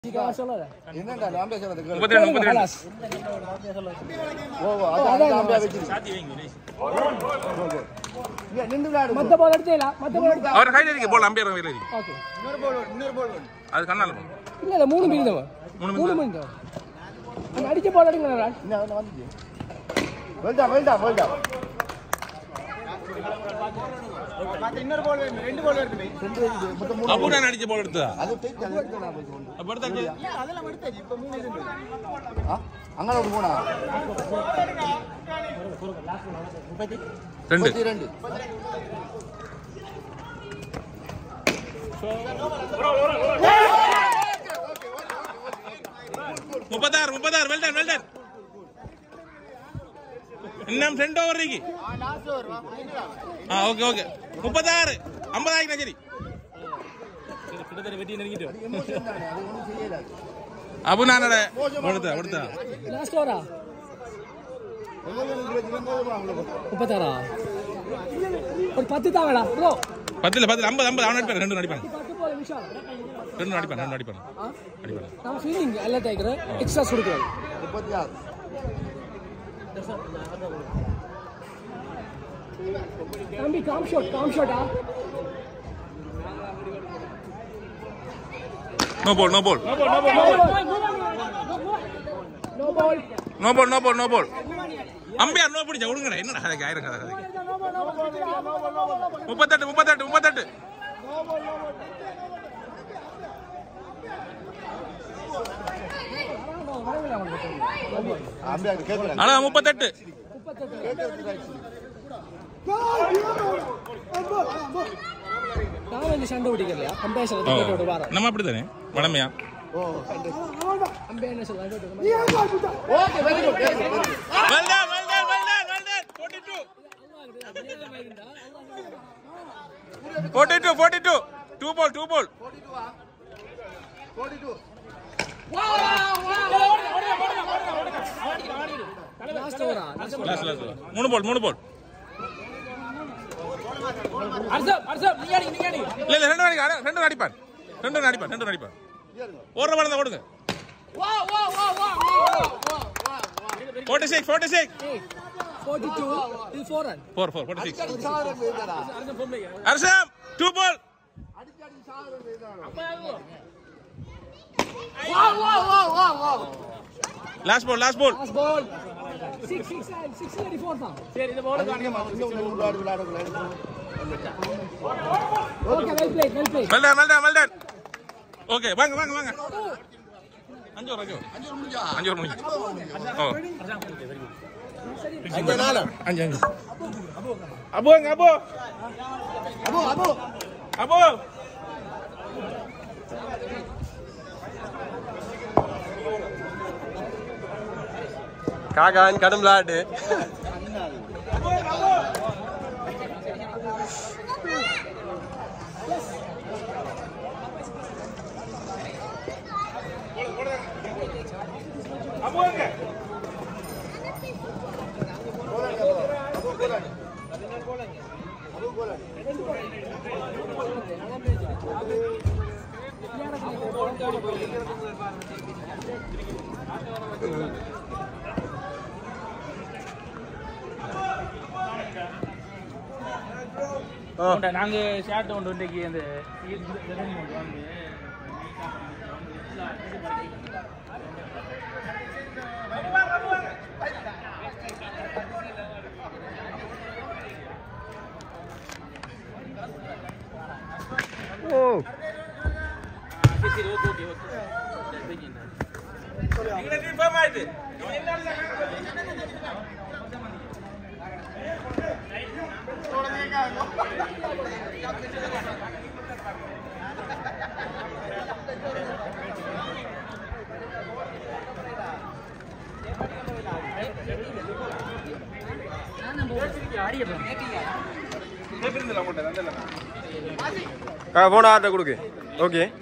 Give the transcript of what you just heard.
என்னடா நான் பேசுறது கேளு. முப்பத்தி ரெண்டு முப்பத்தி ரெண்டு ஓ ஓ, அதான் அதான் அம்பியா வச்சிருக்கு. இங்க நின்று விளையாடு மத்த பால் அடிச்சேலா மத்த பால் அடிச்சா அவர் கையில் இருக்கு போல் அம்பியர் கையில் இருக்கு ஓகே இன்னொரு ball வேணும், இன்னொரு ball வேணும். அது கண்ணால போகும் இல்ல இல்ல மூணு மீன் தான் மூணு மூணு மீன் தான் அந்த அடிச்ச பால் அடிங்க இன்னும் அவன் வந்துச்சு. Well done, well done, well done. ரெண்டு இருக்கு, மொத்தம் மூணு. அப்போ நான் அடிச்ச போல் எடுத்ததா அது போயிட்டு அது எடுத்து நான் போயிட்டு கொண்டு. அப்போ எடுத்தாச்சு ஆ? அங்கே ஒரு போனா ரெண்டு முப்பத்தி ரெண்டு முப்பத்தாறு முப்பத்தாறு வெல்டன் வெல்டன் இன்னும் ரெண்டு ஓவர் இருக்கு ஆ ஓகே ஓகே முப்பத்தாறு ஐம்பதாயிரம் சரி எமோஷன் தானே அது ஒன்றும் செய்யலாது அப்போ நான் கொடுத்தா கொடுத்தா லாஸ்ட் ஓவரா எமோஷன் போதுமா உங்களுக்கு முப்பத்தாறா ஒரு பத்து தாங்கடா ப்ரோ பத்துல பத்துல ஐம்பது ஐம்பது அவன் அடிப்பான் ரெண்டு அடிப்பான் பத்து போல விஷயம் ரெண்டு அடிப்பான் ரெண்டு அடிப்பான் ஆ அடிப்பான் நான் ஃபீலிங் எல்லாம் தேய்க்கிறேன் எக்ஸ்ட்ரா கொடுக்குறேன் முப்பத்தி ஆறு தம்பி காம் ஷாட் காம் ஷாட்டா no ball no ball no ball no ball no ball no ball umpire no பிடிச்சா விடுங்கடா என்னடா அதுக்கு ஆயிரம் கதை அதுக்கு முப்பத்தெட்டு முப்பத்தெட்டு முப்பத்தெட்டு அம்பியா கேட்கல ஆனா முப்பத்தெட்டு நான் வந்து சண்டை பிடிக்கலையா கம்பேஷன் ஓ, கேட்டோட வாரம் நம்ம அப்படித்தானே வளமையா ஓ அம்பே என்ன சொல்லுவாங்க okay very good very good Well done, well done, well done, well done. 42. 42, 42. Two ball, two ball. 42 last ஓவரா Last, last, last. மூணு ball, மூணு ball. அர்சப் அர்சப் நீ அடி நீ அடி இல்ல, இல்ல, ரெண்டு அடிக்க, அட- ரெண்டு அடிப்பான். ரெண்டு அடிப்பான், ரெண்டு அடிப்பான். ஒரு ball தான் கொடுங்க. 46, 46. 42 இது 4 ரன் Four, four, 46. சாகரம் வேதடா Arsam, two ball. அடிச்சு அடிச்சு சாகரம் வேதடா Last ball, last ball. Last ball 6 6 6 64 தான் சரி இந்த பால் இன்னும் விளையாடு விளையாடு விளையாடு okay well played well played Well done, well done, well done. Okay, வாங்க, வாங்க, வாங்க. அஞ்சு over, அஞ்சு over. அஞ்சு over முடிஞ்சு. ஓ. அஞ்சு, அஞ்சு. அபு அங்க, அபு. அபோ அபோ அபு. காகான் கடும் விளையாட்டு அபு அங்க. நாங்க ஷார்ட் ஒன்று இன்றைக்கு அந்த வந்து எங்கட team firm ஆயிட்டு. அவன் என்ன அடிச்சான்? போன ஆர்டர் கொடுக்கு ஓகே